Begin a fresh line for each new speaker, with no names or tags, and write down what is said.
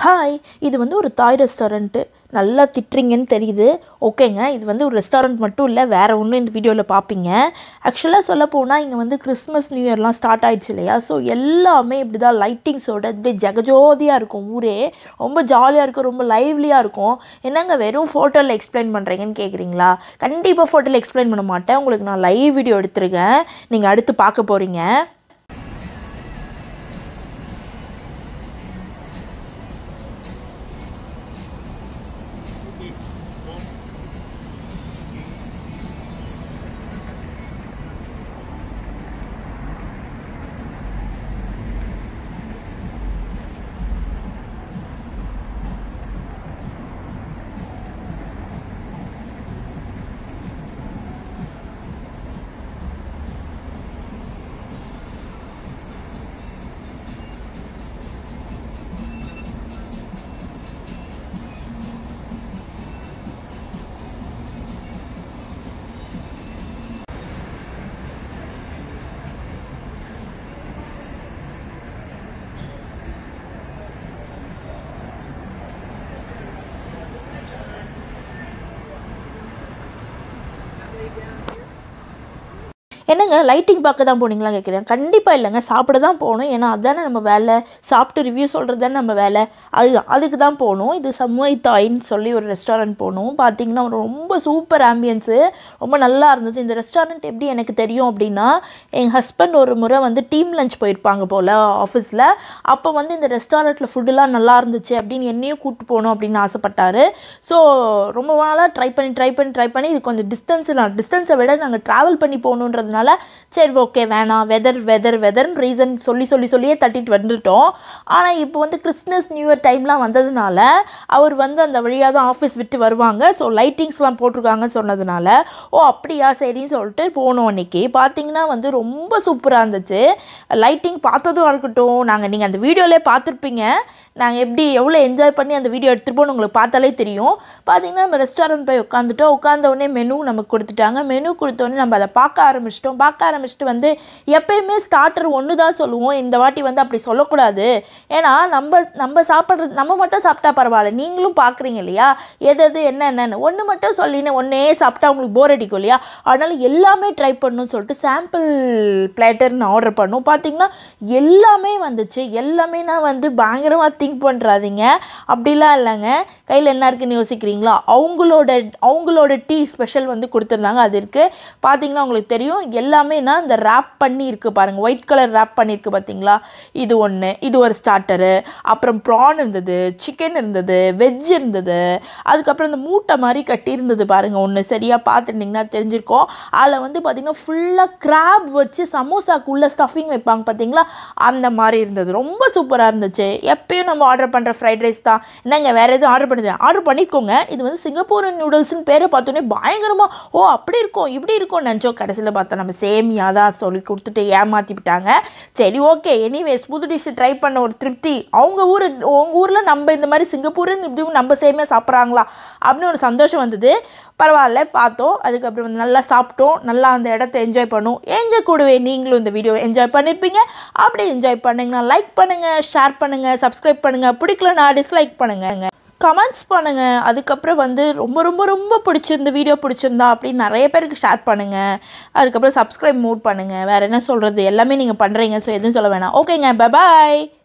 hi இது வந்து ஒரு தாய் ரெஸ்டாரண்ட்டு நல்லா திட்டுறீங்கன்னு தெரியுது ஓகேங்க இது வந்து ஒரு ரெஸ்டாரண்ட் மட்டும் இல்லை வேறு ஒன்றும் இந்த வீடியோவில் பார்ப்பீங்க ஆக்சுவலாக சொல்ல போனால் இங்கே வந்து கிறிஸ்மஸ் நியூ இயர்லாம் ஸ்டார்ட் ஆயிடுச்சு இல்லையா ஸோ எல்லாமே இப்படி தான் லைட்டிங்ஸோட இப்படி ஜெகஜோதியாக இருக்கும் ஊரே ரொம்ப ஜாலியாக இருக்கும் ரொம்ப லைவ்லியாக இருக்கும் என்னங்க வெறும் ஃபோட்டோவில் எக்ஸ்பிளைன் பண்ணுறீங்கன்னு கேட்குறீங்களா கண்டிப்பாக ஃபோட்டோவில் எக்ஸ்பிளைன் பண்ண மாட்டேன் உங்களுக்கு நான் லைவ் வீடியோ எடுத்துருக்கேன் நீங்கள் அடுத்து பார்க்க போகிறீங்க என்னங்க லைட்டிங் பார்க்க தான் போனீங்களா கேட்குறேன் கண்டிப்பாக இல்லைங்க சாப்பிட தான் போகணும் ஏன்னா அதுதானே நம்ம வேலை சாப்பிட்டு ரிவ்யூ சொல்கிறது தானே நம்ம வேலை அதுதான் அதுக்கு தான் போகணும் இது சம்வை தாயின்னு சொல்லி ஒரு ரெஸ்டாரண்ட் போகணும் பார்த்தீங்கன்னா ரொம்ப சூப்பர் ஆம்பியன்ஸு ரொம்ப நல்லா இருந்தது இந்த ரெஸ்டாரண்ட் எப்படி எனக்கு தெரியும் அப்படின்னா எங்கள் ஹஸ்பண்ட் ஒரு முறை வந்து டீம் லஞ்ச் போயிருப்பாங்க போல் ஆஃபீஸில் அப்போ வந்து இந்த ரெஸ்டாரண்ட்டில் ஃபுட்டுலாம் நல்லா இருந்துச்சு அப்படின்னு என்னையும் கூப்பிட்டு போகணும் அப்படின்னு ஆசைப்பட்டாரு ஸோ ரொம்ப நாளாக ட்ரை பண்ணி ட்ரை பண்ணி ட்ரை பண்ணி இது கொஞ்சம் டிஸ்டன்ஸ் நான் டிஸ்டன்ஸை விட நாங்கள் ட்ராவல் பண்ணி போகணுன்றதுனால சரி ஓகே வேணாம் வெதர் வெதர் வெதர்னு ரீசன் சொல்லி சொல்லி சொல்லியே தட்டிட்டு வந்துட்டோம் ஆனால் இப்போ வந்து கிறிஸ்மஸ் நியூ இயர் டைம்லாம் வந்ததுனால அவர் வந்து அந்த வழியாக தான் ஆஃபீஸ் விட்டு வருவாங்க ஸோ லைட்டிங்ஸ்லாம் போட்டிருக்காங்கன்னு சொன்னதுனால ஓ அப்படியா சரின்னு சொல்லிட்டு போனோம் அன்றைக்கி பார்த்தீங்கன்னா வந்து ரொம்ப சூப்பராக இருந்துச்சு லைட்டிங் பார்த்ததும் இருக்கட்டும் நாங்கள் நீங்கள் அந்த வீடியோவிலே பார்த்துருப்பீங்க நாங்கள் எப்படி எவ்வளோ என்ஜாய் பண்ணி அந்த வீடியோ எடுத்துகிட்டு போகணும் உங்களுக்கு பார்த்தாலே தெரியும் பார்த்தீங்கன்னா நம்ம ரெஸ்டாரண்ட் போய் உட்காந்துட்டோம் உட்காந்த உடனே மெனு நமக்கு கொடுத்துட்டாங்க மெனு கொடுத்தோடனே நம்ம அதை பார்க்க ஆரம்பிச்சிட்டோம் பார்க்க ஆரம்பிச்சிட்டு வந்து எப்பயுமே ஸ்டார்டர் ஒன்று தான் சொல்லுவோம் இந்த வாட்டி வந்து அப்படி சொல்லக்கூடாது ஏன்னா நம்ம நம்ம சாப்பிட்றது நம்ம மட்டும் சாப்பிட்டா பரவாயில்ல நீங்களும் பார்க்குறீங்க இல்லையா எது எது என்ன என்னன்னு ஒன்று மட்டும் சொல்லின்னு ஒன்றே சாப்பிட்டா உங்களுக்கு போர் அடிக்கும் இல்லையா அதனால் எல்லாமே ட்ரை பண்ணணும்னு சொல்லிட்டு சாம்பிள் பிளேட்டர்னு ஆர்டர் பண்ணோம் பார்த்தீங்கன்னா எல்லாமே வந்துச்சு எல்லாமே நான் வந்து பயங்கரமாக திங்க் பண்ணுறாதீங்க அப்படிலாம் இல்லைங்க கையில் என்ன இருக்குன்னு யோசிக்கிறீங்களா அவங்களோட அவங்களோட டீ ஸ்பெஷல் வந்து கொடுத்துருந்தாங்க அது இருக்குது பார்த்தீங்கன்னா உங்களுக்கு தெரியும் எல்லாமே நான் இந்த ரேப் பண்ணி இருக்குது பாருங்கள் ஒயிட் கலர் ரேப் பண்ணியிருக்கு பார்த்தீங்களா இது ஒன்று இது ஒரு ஸ்டார்டரு அப்புறம் ப்ரான் இருந்தது சிக்கன் இருந்தது வெஜ் இருந்தது அதுக்கப்புறம் இந்த மூட்டை மாதிரி கட்டியிருந்தது பாருங்கள் ஒன்று சரியாக பார்த்துருந்தீங்கன்னா தெரிஞ்சிருக்கோம் அதில் வந்து பார்த்திங்கன்னா ஃபுல்லாக கிராப் வச்சு சமோசாக்குள்ளே ஸ்டஃபிங் வைப்பாங்க பார்த்தீங்களா அந்த மாதிரி இருந்தது ரொம்ப சூப்பராக இருந்துச்சு எப்பயும் நம்ம ஆர்டர் பண்ணுற ஃப்ரைட் ரைஸ் தான் என்னங்க வேறு எதுவும் ஆர்டர் பண்ணுது ஆர்டர் பண்ணிக்கோங்க இது வந்து சிங்கப்பூர் நூடுல்ஸ்னு பேரை பார்த்தோன்னே பயங்கரமாக ஓ அப்படி இருக்கும் இப்படி இருக்கும் நினச்சோம் கடைசியில் பார்த்தா நம்ம சேமியா தான் சொல்லி கொடுத்துட்டு ஏமாற்றி விட்டாங்க சரி ஓகே எனிவேஸ் புது டிஷ் ட்ரை பண்ண ஒரு திருப்தி அவங்க ஊர் உங்கள் ஊரில் நம்ம இந்த மாதிரி சிங்கப்பூருன்னு இதுவும் நம்ம சேமியா சாப்பிட்றாங்களா அப்படின்னு ஒரு சந்தோஷம் வந்தது பரவாயில்ல பார்த்தோம் அதுக்கப்புறம் வந்து நல்லா சாப்பிட்டோம் நல்லா அந்த இடத்த என்ஜாய் பண்ணோம் எங்கள் கூடவே நீங்களும் இந்த வீடியோ என்ஜாய் பண்ணியிருப்பீங்க அப்படி என்ஜாய் பண்ணுங்கன்னா லைக் பண்ணுங்கள் ஷேர் பண்ணுங்கள் சப்ஸ்கிரைப் பண்ணுங்கள் பிடிக்கலனா டிஸ்லைக் பண்ணுங்க கமெண்ட்ஸ் பண்ணுங்கள் அதுக்கப்புறம் வந்து ரொம்ப ரொம்ப ரொம்ப பிடிச்சிருந்த வீடியோ பிடிச்சிருந்தா அப்படின்னு நிறைய பேருக்கு ஷேர் பண்ணுங்கள் அதுக்கப்புறம் சப்ஸ்கிரைப் மூட் பண்ணுங்கள் வேறு என்ன சொல்கிறது எல்லாமே நீங்கள் பண்ணுறீங்க ஸோ எதுவும் சொல்ல வேணாம் ஓகேங்க பாய்